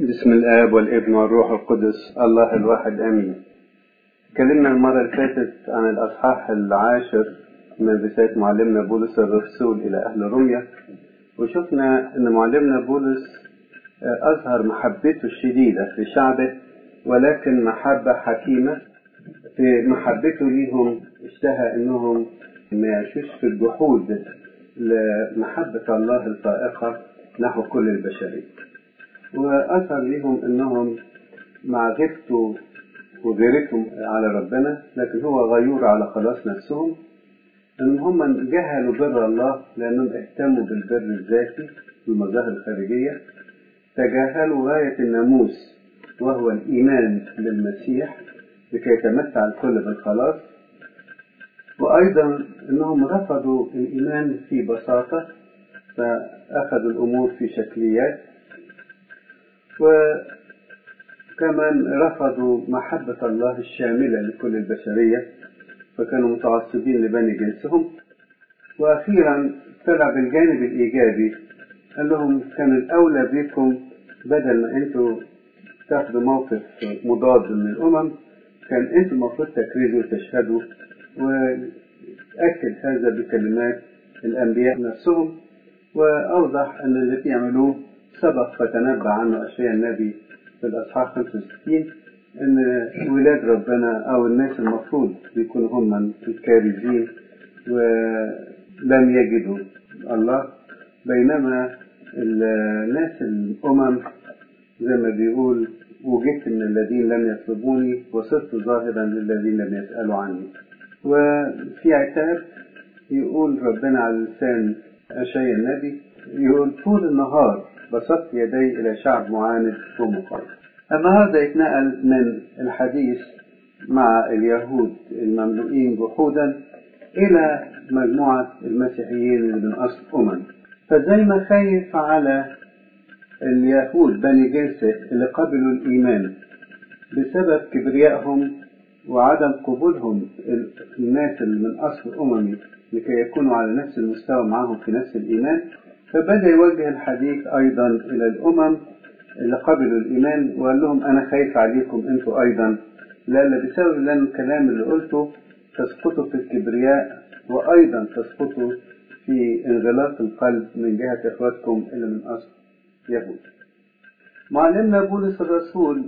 بسم الآب والابن والروح القدس الله الواحد آمين اتكلمنا المرة اللي فاتت عن الأصحاح العاشر من رسالة معلمنا بولس الرسول إلى أهل روميا وشفنا أن معلمنا بولس أظهر محبته الشديدة في شعبه ولكن محبة حكيمة في محبته ليهم اشتهى أنهم ما يعيشوش في الجحود لمحبة الله الفائقة نحو كل البشرية وأثر لهم أنهم مع غيرته وغيرتهم على ربنا لكن هو غيور على خلاص نفسهم أن هم جهلوا بر الله لأنهم اهتموا بالبر الذاتي والمظاهر الخارجية تجاهلوا غاية الناموس وهو الإيمان بالمسيح لكي يتمتع الكل بالخلاص وأيضا أنهم رفضوا الإيمان في بساطة فأخذوا الأمور في شكليات وكمان رفضوا محبة الله الشاملة لكل البشرية فكانوا متعصبين لبني جنسهم وأخيرا طلع بالجانب الإيجابي قال لهم كان الأولى بكم بدل ما أنتوا تاخدوا موقف مضاد من الأمم كان أنتوا المفروض تكرزوا وتشهدوا وأكد هذا بكلمات الأنبياء نفسهم وأوضح أن اللي بيعملوه سبق فتنبأ عنه أشياء النبي في الأصحاح 65 إن ولاد ربنا أو الناس المفروض يكونوا هم الكارزين ولم يجدوا الله بينما الناس الأمم زي ما بيقول وجدت من الذين لم يطلبوني وصرت ظاهرا للذين لم يسألوا عني وفي عتاب يقول ربنا على لسان أشياء النبي يقول طول النهار بسطت يدي إلى شعب معاند ومقاوم النهارده يتنقل من الحديث مع اليهود المملوئين جحودا إلى مجموعة المسيحيين اللي من أصل أمم فزي ما خايف على اليهود بني جنسه اللي قبلوا الإيمان بسبب كبريائهم وعدم قبولهم الناس اللي من أصل أممي لكي يكونوا على نفس المستوى معهم في نفس الإيمان فبدأ يوجه الحديث أيضا إلى الأمم اللي قبلوا الإيمان وقال لهم أنا خايف عليكم أنتوا أيضا لأن بسبب لأن الكلام اللي قلته تسقطوا في الكبرياء وأيضا تسقطوا في انغلاق القلب من جهة إخواتكم اللي من أصل يهود معلمنا بولس الرسول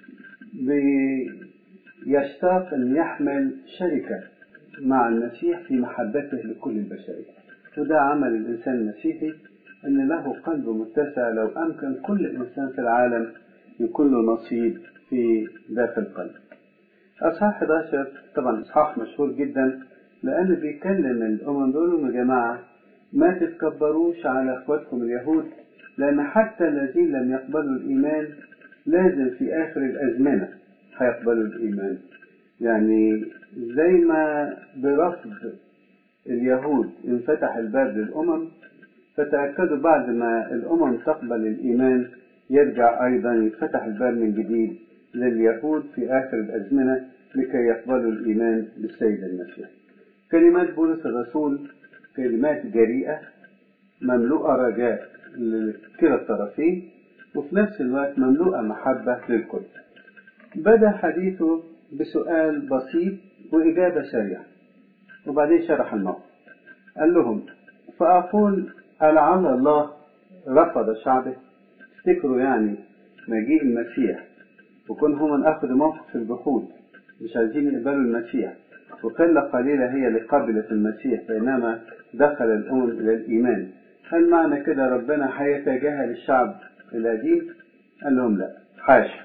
يشتاق أن يحمل شركة مع المسيح في محبته لكل البشرية وده عمل الإنسان المسيحي أن له قلب متسع لو أمكن كل إنسان في العالم يكون له نصيب في داخل القلب أصحاح 11 طبعا إصحاح مشهور جدا لأنه بيكلم الأمم دول يا جماعة ما تتكبروش على إخواتكم اليهود لأن حتى الذين لم يقبلوا الإيمان لازم في آخر الأزمنة هيقبلوا الإيمان يعني زي ما برفض اليهود انفتح الباب للأمم فتأكدوا بعد ما الأمم تقبل الإيمان يرجع أيضا يتفتح الباب من جديد لليهود في آخر الأزمنة لكي يقبلوا الإيمان بالسيد المسيح كلمات بولس الرسول كلمات جريئة مملوءة رجاء لكلا الطرفين وفي نفس الوقت مملوءة محبة للكل بدأ حديثه بسؤال بسيط وإجابة سريعة وبعدين شرح الموقف قال لهم فأقول ألعل الله رفض شعبه افتكروا يعني مجيء المسيح وكون هم أخذوا موقف في الجحود مش عايزين يقبلوا المسيح وقلة قليلة هي اللي قبلت المسيح بينما دخل الأمم إلى الإيمان هل معنى كده ربنا هيتجاهل الشعب القديم؟ قال لهم لا حاشا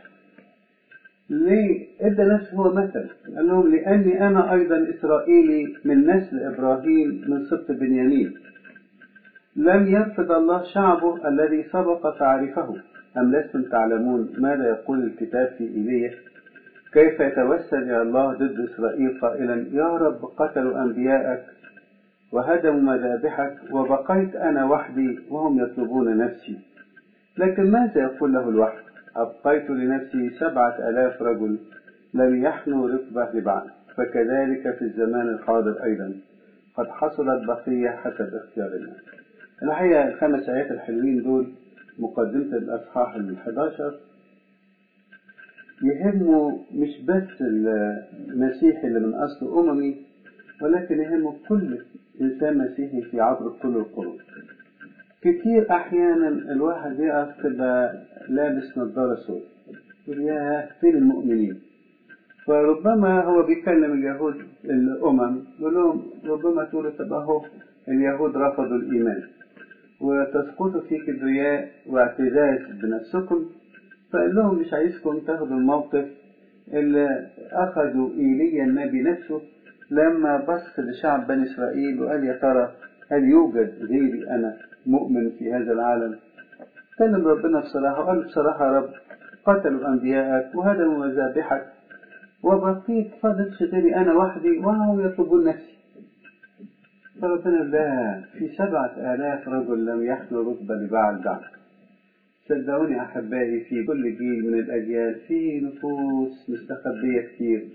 ليه ادى نفسه هو مثل قال لهم لاني انا ايضا اسرائيلي من نسل ابراهيم من سبط بنيامين لم يرفض الله شعبه الذي سبق تعرفه ام لستم تعلمون ماذا يقول الكتاب في ايليا كيف يتوسل الى الله ضد اسرائيل قائلا يا رب قتلوا انبياءك وهدموا مذابحك وبقيت انا وحدي وهم يطلبون نفسي لكن ماذا يقول له الوحي أبقيت لنفسي سبعة آلاف رجل لم يحنوا ركبة لبعض فكذلك في الزمان الحاضر أيضا قد حصلت بقية حسب اختيار الله الحقيقة الخمس آيات الحلوين دول مقدمة الأصحاح الحداشر يهمه مش بس المسيحي اللي من أصل أممي ولكن يهمه كل إنسان مسيحي في عبر كل القرون كتير أحيانا الواحد يقف كده لابس نظارة سود يقول يا فين المؤمنين فربما هو بيكلم اليهود الأمم يقول لهم ربما تقولوا طب أهو اليهود رفضوا الإيمان وتسقطوا في كبرياء واعتزاز بنفسكم فقال لهم مش عايزكم تاخدوا الموقف اللي أخذوا إيليا النبي نفسه لما بص لشعب بني إسرائيل وقال يا ترى هل يوجد غيري أنا مؤمن في هذا العالم كلم ربنا بصراحة وقال بصراحة يا رب قتلوا أنبياءك وهدموا مذابحك وبقيت فضلت غيري أنا وحدي وهم يطلبون نفسي فربنا لا في سبعة آلاف رجل لم يحملوا رتبة لبعل بعد صدقوني أحبائي في كل جيل من الأجيال في نفوس مستخبية كتير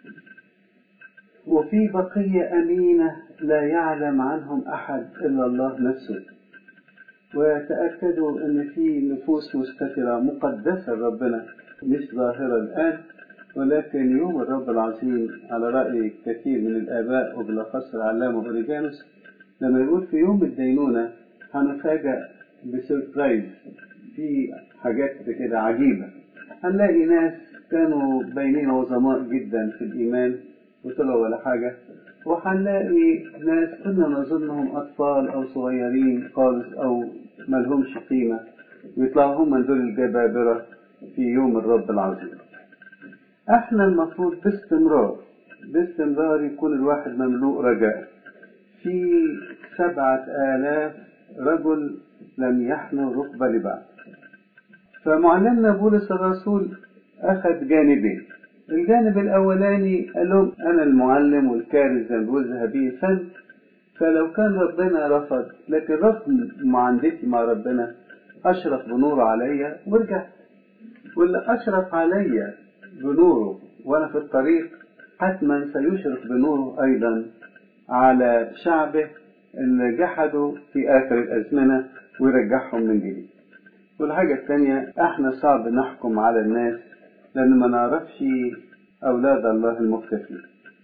وفي بقية أمينة لا يعلم عنهم أحد إلا الله نفسه وتأكدوا أن في نفوس مستترة مقدسة لربنا مش ظاهرة الآن ولكن يوم الرب العظيم على رأي كثير من الآباء وبالأخص العلامة أوريجانوس لما يقول في يوم الدينونة هنفاجأ بسربرايز في حاجات كده عجيبة هنلاقي ناس كانوا باينين عظماء جدا في الإيمان وطلعوا ولا حاجة وهنلاقي ناس كنا نظنهم أطفال أو صغيرين خالص أو ملهمش قيمة ويطلعوا هم من دول الجبابرة في يوم الرب العظيم احنا المفروض باستمرار باستمرار يكون الواحد مملوء رجاء في سبعة آلاف رجل لم يحمل ركبة لبعض فمعلمنا بولس الرسول أخذ جانبين الجانب الأولاني قال لهم أنا المعلم والكارث زي ما بيقول ذهبي فن فلو كان ربنا رفض لكن رغم معاندتي مع ربنا أشرف بنوره عليا ورجع واللي أشرف عليا بنوره وأنا في الطريق حتما سيشرف بنوره أيضا على شعبه اللي جحدوا في آخر الأزمنة ويرجعهم من جديد والحاجة الثانية احنا صعب نحكم على الناس لأن ما نعرفش أولاد الله المختفين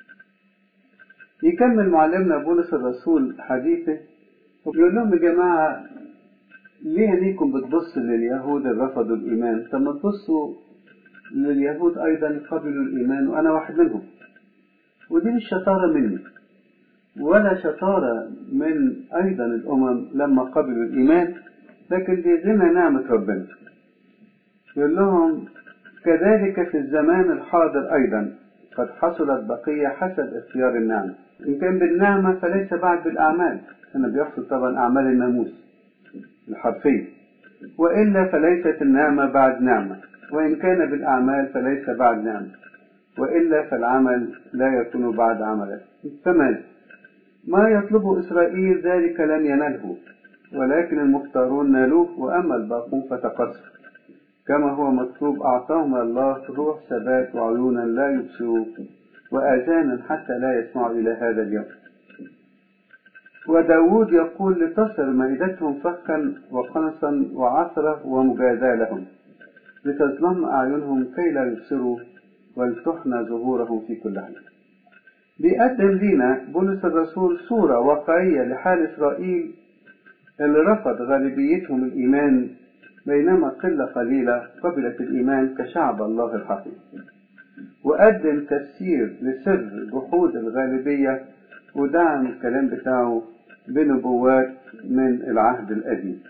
يكمل معلمنا بولس الرسول حديثه وبيقول لهم يا جماعة ليه ليكم بتبصوا لليهود اللي رفضوا الإيمان طب ما تبصوا لليهود أيضا قبلوا الإيمان وأنا واحد منهم ودي مش شطارة مني ولا شطارة من أيضا الأمم لما قبلوا الإيمان لكن دي زنا نعمة ربنا يقول لهم كذلك في الزمان الحاضر أيضا قد حصلت بقية حسب اختيار النعمة إن كان بالنعمة فليس بعد بالأعمال هنا بيحصل طبعا أعمال الناموس الحرفية وإلا فليست النعمة بعد نعمة وإن كان بالأعمال فليس بعد نعمة وإلا فالعمل لا يكون بعد عمله ثمانية ما يطلبه إسرائيل ذلك لم ينله ولكن المختارون نالوه وأما الباقون فتقصر كما هو مطلوب أعطاهم الله روح ثبات وعيونا لا يبصروا وآذانا حتى لا يسمعوا إلى هذا اليوم وداود يقول لتصل مائدتهم فكا وقنصا وعثرة ومجازاة لهم لتظلم أعينهم كي لا يبصروا ولتحنى ظهورهم في كل حين بيقدم لنا بولس الرسول صورة واقعية لحال إسرائيل اللي رفض غالبيتهم الإيمان بينما قلة قليلة قبلت الإيمان كشعب الله الحقيقي وقدم تفسير لسر جحود الغالبية ودعم الكلام بتاعه بنبوات من العهد القديم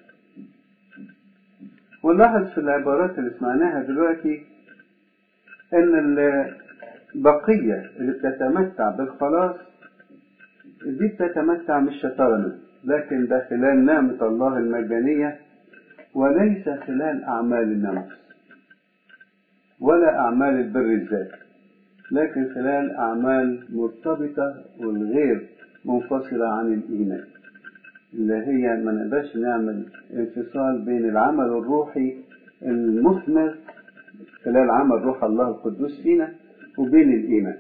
ونلاحظ في العبارات اللي سمعناها دلوقتي ان البقية اللي بتتمتع بالخلاص دي بتتمتع مش شطارة منه لكن ده خلال نعمة الله المجانية وليس خلال أعمال النفس ولا أعمال البر الذاتي لكن خلال أعمال مرتبطة والغير منفصلة عن الإيمان اللي هي ما نقدرش نعمل انفصال بين العمل الروحي المثمر خلال عمل روح الله القدوس فينا وبين الإيمان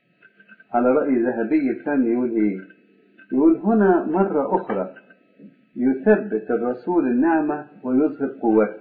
على رأي ذهبي الفم يقول إيه؟ يقول هنا مرة أخرى يثبت الرسول النعمة ويظهر قوته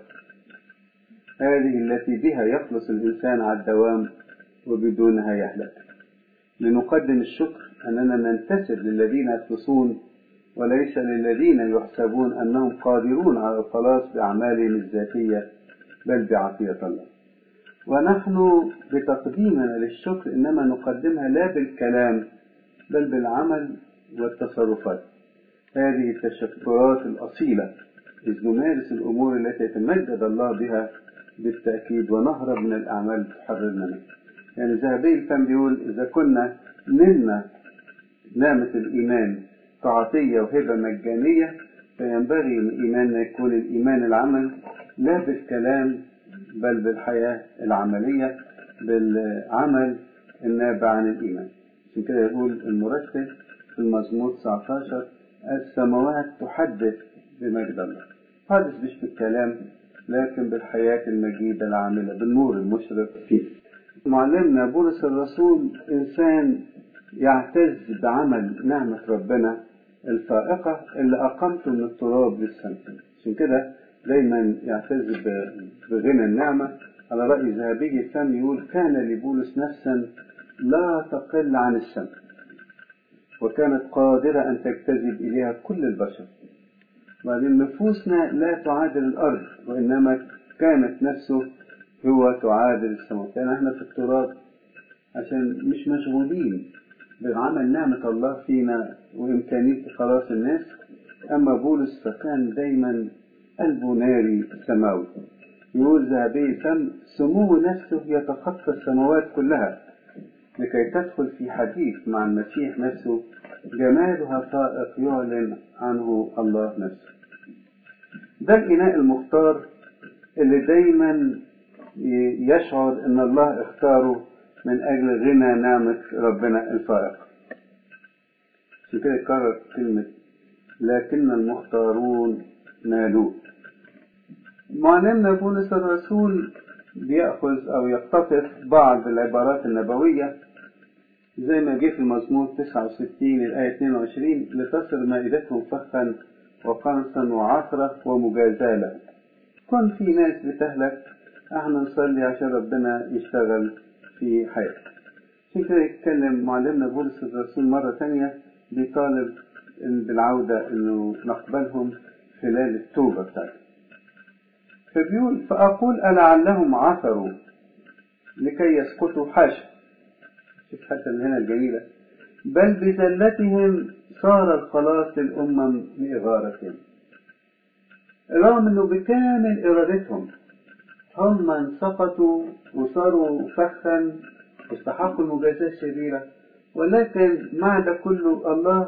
هذه التي بها يخلص الإنسان على الدوام وبدونها يهلك لنقدم الشكر أننا ننتسب للذين يخلصون وليس للذين يحسبون أنهم قادرون على الخلاص بأعمالهم الذاتية بل بعطية الله ونحن بتقديمنا للشكر إنما نقدمها لا بالكلام بل بالعمل والتصرفات هذه التشكرات الأصيلة إذ نمارس الأمور التي يتمجد الله بها بالتأكيد ونهرب من الأعمال تحررنا منها يعني ذهبي كان بيقول إذا كنا نلنا نعمة الإيمان كعطية وهبة مجانية فينبغي الإيمان أن يكون الإيمان العمل لا بالكلام بل بالحياة العملية بالعمل النابع عن الإيمان عشان كده يقول المرتب في المزمور 19 السماوات تحدث بمجد الله حادث مش بالكلام لكن بالحياة المجيدة العاملة بالنور المشرق فيه معلمنا بولس الرسول إنسان يعتز بعمل نعمة ربنا الفائقة اللي أقامته من التراب للسماء عشان كده دايما يعتز بغنى النعمة على رأي ذهبي الفم يقول كان لبولس نفسا لا تقل عن السماء وكانت قادرة أن تجتذب إليها كل البشر بعدين نفوسنا لا تعادل الأرض وإنما كانت نفسه هو تعادل السماء كان احنا في التراب عشان مش مشغولين بعمل نعمة الله فينا وإمكانية خلاص الناس أما بولس فكان دايما قلبه ناري سماوي يقول ذهبي فم سمو نفسه يتخطى السماوات كلها لكي تدخل في حديث مع المسيح نفسه جمالها فائق يعلن عنه الله نفسه ده الإناء المختار اللي دايما يشعر ان الله اختاره من اجل غنى نعمة ربنا الفائقة عشان كده يكرر كلمة لكن المختارون نالوه معلمنا بولس الرسول بيأخذ أو يقتطف بعض العبارات النبوية زي ما جه في المزمور 69 الآية 22 لتصل مائدتهم فخا وقنصا وعثرة ومجازاة له كن في ناس بتهلك احنا نصلي عشان ربنا يشتغل في حياتنا عشان كده يتكلم معلمنا بولس الرسول مرة تانية بيطالب بالعودة انه نقبلهم خلال التوبة بتاعتهم فبيقول فأقول ألعلهم عثروا لكي يسقطوا حاشا شوف حتى من هنا الجميلة بل بذلتهم صار الخلاص للأمم لإغارتهم رغم أنه بكامل إرادتهم هم سقطوا وصاروا فخا واستحقوا المجازاة الشريرة ولكن مع ده كله الله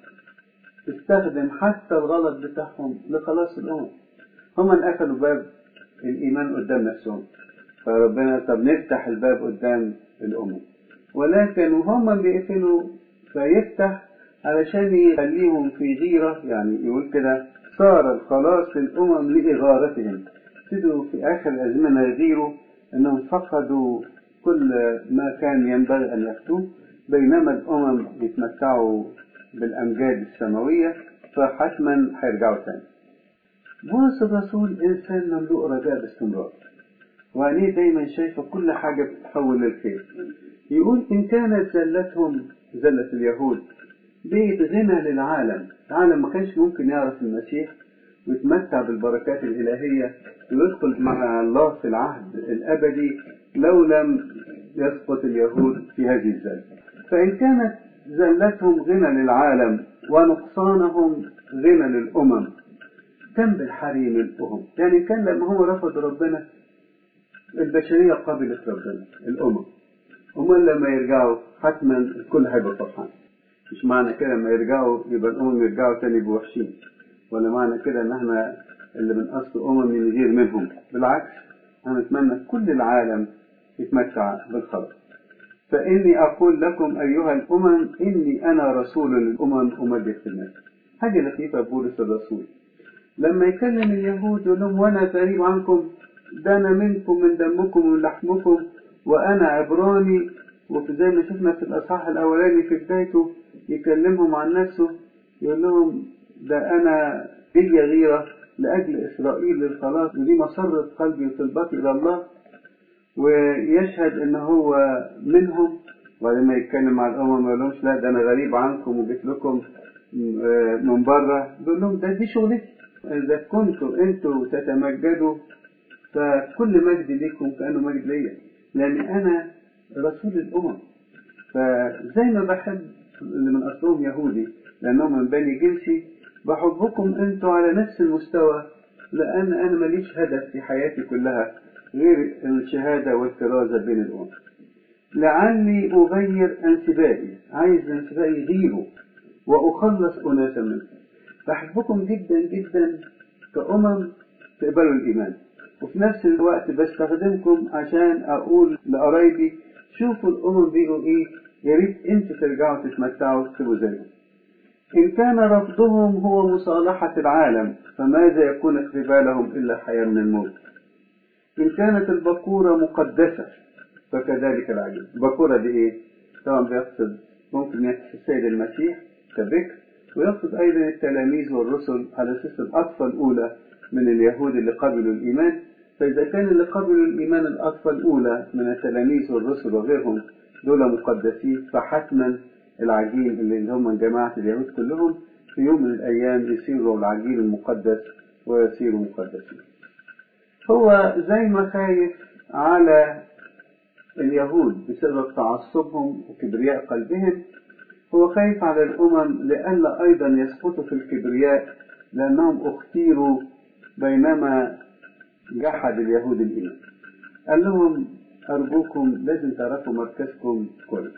استخدم حتى الغلط بتاعهم لخلاص الأمم هم اللي قفلوا باب الإيمان قدام نفسهم فربنا طب نفتح الباب قدام الأمم ولكن وهم بيقفلوا فيفتح علشان يخليهم في غيرة يعني يقول كده صار الخلاص للأمم لإغارتهم ابتدوا في آخر الأزمنة يغيروا أنهم فقدوا كل ما كان ينبغي أن يأخذوه بينما الأمم يتمتعوا بالأمجاد السماوية فحتما هيرجعوا تاني. بولس الرسول إنسان مملوء رجاء باستمرار وعينيه دايما شايفة كل حاجة بتتحول للخير يقول إن كانت زلتهم زلة اليهود بيت غنى للعالم العالم ما كانش ممكن يعرف المسيح ويتمتع بالبركات الإلهية ويدخل مع الله في العهد الأبدي لو لم يسقط اليهود في هذه الزلة فإن كانت زلتهم غنى للعالم ونقصانهم غنى للأمم كم بالحري ملؤهم يعني كان لما هو رفض ربنا البشرية قبلت ربنا الأمم أمال لما يرجعوا حتما الكل هيبقى فرحان مش معنى كده لما يرجعوا يبقى الأمم يرجعوا تاني يبقوا وحشين ولا معنى كده إن احنا اللي من أصل أمم نغير منهم بالعكس أنا أتمنى كل العالم يتمتع بالخلاص فإني أقول لكم أيها الأمم إني أنا رسول للأمم أمجد في الناس حاجة لطيفة بولس الرسول لما يكلم اليهود يقول لهم وأنا غريب عنكم ده أنا منكم من دمكم ومن لحمكم وأنا عبراني وفي زي ما شفنا في الأصحاح الأولاني في بدايته يكلمهم عن نفسه يقول لهم ده أنا بي غيرة لأجل إسرائيل للخلاص ودي مسرة قلبي وطلبتي إلى الله ويشهد إن هو منهم وبعدين ما يتكلم مع الأمم ما يقولهمش لا ده أنا غريب عنكم وجيت لكم من بره بيقول لهم ده دي شغلتي إذا كنتوا أنتوا تتمجدوا فكل مجد ليكم كأنه مجد ليا لأن أنا رسول الأمم فزي ما بحب اللي من أصلهم يهودي لأنهم من بني جنسي بحبكم أنتوا على نفس المستوى لأن أنا ماليش هدف في حياتي كلها غير الشهادة والكرازة بين الأمم لعلي أغير أنسبائي عايز أنسبائي يغيروا وأخلص أناسا منكم بحبكم جدا جدا كأمم تقبلوا الإيمان وفي نفس الوقت بستخدمكم عشان أقول لقرايبي شوفوا الأمم بيقوا إيه يا ريت أنتوا ترجعوا تتمتعوا تبقوا زيهم إن كان رفضهم هو مصالحة العالم فماذا يكون اقتبالهم إلا حياة من الموت إن كانت البكورة مقدسة فكذلك العجيب البكورة دي إيه؟ طبعا بيقصد ممكن يقصد السيد المسيح كبكر ويقصد أيضا التلاميذ والرسل على أساس الأطفال الأولى من اليهود اللي قبلوا الإيمان فإذا كان اللي قبلوا الإيمان الأطفال الأولى من التلاميذ والرسل وغيرهم دول مقدسين فحتما العجين اللي هم جماعة اليهود كلهم في يوم من الأيام يصيروا العجين المقدس ويصيروا مقدسين هو زي ما خايف على اليهود بسبب تعصبهم وكبرياء قلبهم هو خايف على الأمم لئلا أيضا يسقطوا في الكبرياء لأنهم اختيروا بينما جحد اليهود الإيمان قال لهم أرجوكم لازم تعرفوا مركزكم كويس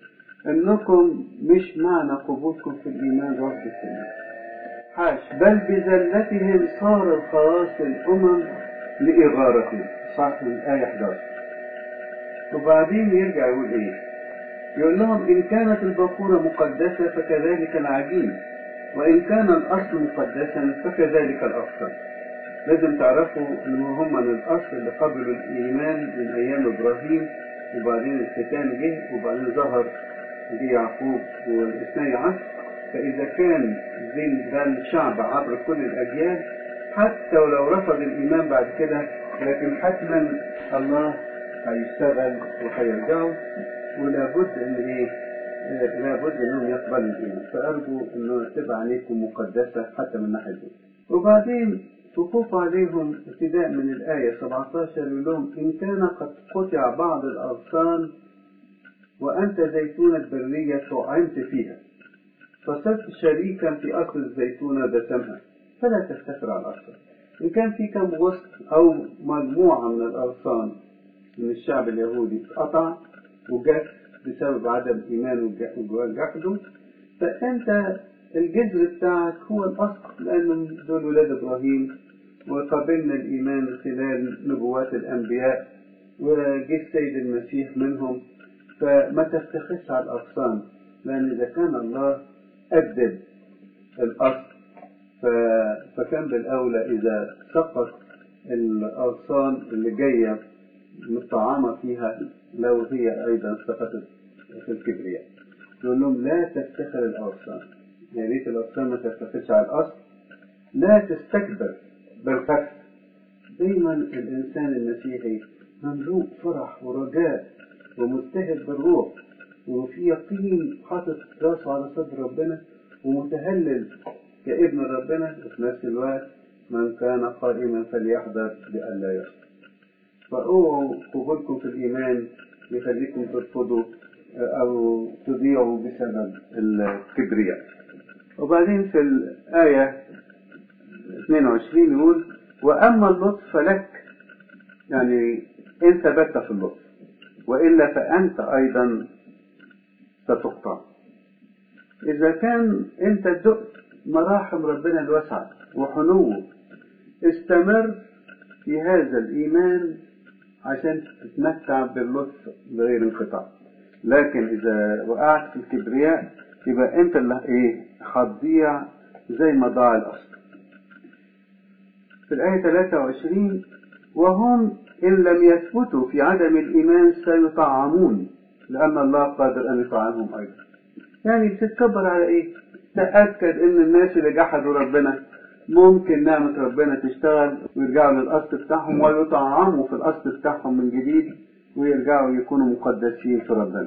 إنكم مش معنى قبولكم في الإيمان رفض السنة حاش بل بذلتهم صار الخلاص الأمم لإغارتهم صح من الآية 11 وبعدين يرجع يقول إيه يقول لهم إن كانت البقورة مقدسة فكذلك العجين وإن كان الأصل مقدسا فكذلك الأفضل لازم تعرفوا ان هم من الاصل اللي قبلوا الايمان من ايام ابراهيم وبعدين الختان جه وبعدين ظهر جه يعقوب والاثني عشر فاذا كان زين ده الشعب عبر كل الاجيال حتى ولو رفض الايمان بعد كده لكن حتما الله هيشتغل وهيرجعوا ولابد ان ايه لابد انهم يقبلوا الايمان فارجو انه تبقى عليكم مقدسه حتى من ناحيه دي وبعدين وقوف عليهم ابتداء من الآية 17 يقول لهم إن كان قد قطع بعض الأغصان وأنت زيتونة برية طعمت فيها فصرت شريكا في أصل الزيتونة دسمها فلا تفتخر على الأغصان إن كان في كم غصن أو مجموعة من الأغصان من الشعب اليهودي اتقطع وجف بسبب عدم إيمان وجحده فأنت الجذر بتاعك هو الأصل لأن دول ولاد إبراهيم وقبلنا الإيمان من خلال نبوات الأنبياء وجه السيد المسيح منهم فما تفتخرش على الأغصان لأن إذا كان الله أجدد الأصل فكان بالأولى إذا سقط الأغصان اللي جاية مطعمة فيها لو هي أيضا سقطت في الكبرياء يقول لهم لا تفتخر الأغصان يا ريت الأغصان ما تفتخرش على الأصل لا تستكبر بالخف دايما الإنسان المسيحي مملوء فرح ورجاء ومجتهد بالروح وفي يقين حاطط راسه على صدر ربنا ومتهلل كابن ربنا وفي نفس الوقت من كان قائما فليحذر لئلا يخسر فاوعوا قبولكم في الإيمان يخليكم ترفضوا أو تضيعوا بسبب الكبرياء وبعدين في الآية 22 يقول وأما اللطف فلك يعني إن ثبت في اللطف وإلا فأنت أيضا ستقطع إذا كان أنت دقت مراحم ربنا الواسعة وحنوه استمر في هذا الإيمان عشان تتمتع باللطف بغير انقطاع لكن إذا وقعت في الكبرياء يبقى أنت اللي إيه هتضيع زي ما ضاع الأصل في الآية 23 وهم إن لم يثبتوا في عدم الإيمان سيطعمون لأن الله قادر أن يطعمهم أيضا يعني بتتكبر على إيه؟ تأكد إن الناس اللي جحدوا ربنا ممكن نعمة ربنا تشتغل ويرجعوا للأصل بتاعهم ويطعموا في الأصل بتاعهم من جديد ويرجعوا يكونوا مقدسين في ربنا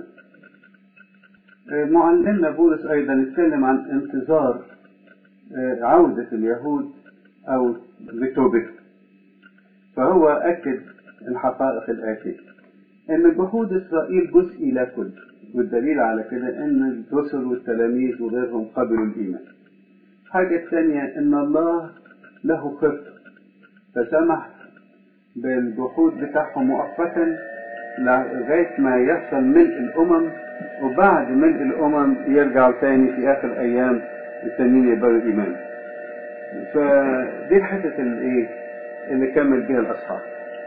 معلمنا بولس أيضا يتكلم عن انتظار عودة اليهود أو بتوبته فهو أكد الحقائق الآتية إن جهود إسرائيل جزء لا كل والدليل على كده إن الرسل والتلاميذ وغيرهم قبلوا الإيمان الحاجة الثانية إن الله له خطة فسمح بالجحود بتاعهم مؤقتا لغاية ما يحصل ملء الأمم وبعد ملء الأمم يرجعوا تاني في آخر أيام التانيين يقبلوا الإيمان فدي الحتة الإيه اللي كمل بها الأصحاب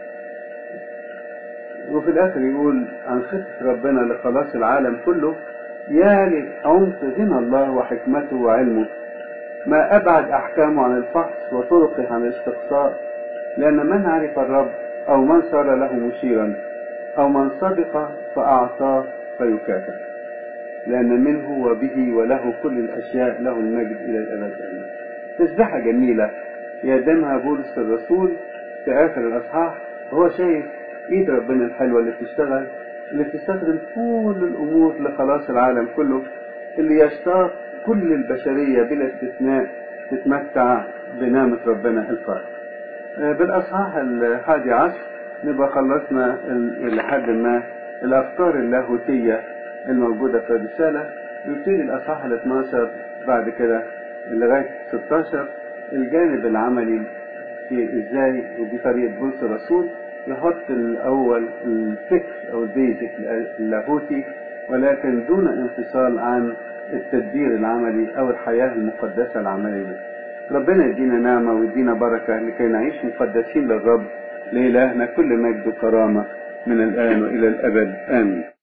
وفي الآخر يقول عن خطة ربنا لخلاص العالم كله يا لعمق غنى الله وحكمته وعلمه ما أبعد أحكامه عن الفحص وطرقه عن الاستقصاء لأن من عرف الرب أو من صار له مشيرا أو من صدق فأعطاه فيكافئ لأن منه وبه وله كل الأشياء له المجد إلى الأبد آمين تسبحة جميلة يقدمها بولس الرسول في آخر الأصحاح وهو شايف إيد ربنا الحلوة اللي بتشتغل اللي بتستخدم كل الأمور لخلاص العالم كله اللي يشتاق كل البشرية بلا استثناء تتمتع بنعمة ربنا الفارغ بالأصحاح الحادي عشر نبقى خلصنا لحد ما الأفكار اللاهوتية الموجودة في الرسالة يبتدي الأصحاح ال 12 بعد كده لغاية 16 الجانب العملي في ازاي ودي طريقة بولس الرسول يحط الأول الفكر أو البيزك اللاهوتي ولكن دون انفصال عن التدبير العملي أو الحياة المقدسة العملية ربنا يدينا نعمة ويدينا بركة لكي نعيش مقدسين للرب لإلهنا كل مجد وكرامة من الآن وإلى الأبد آمين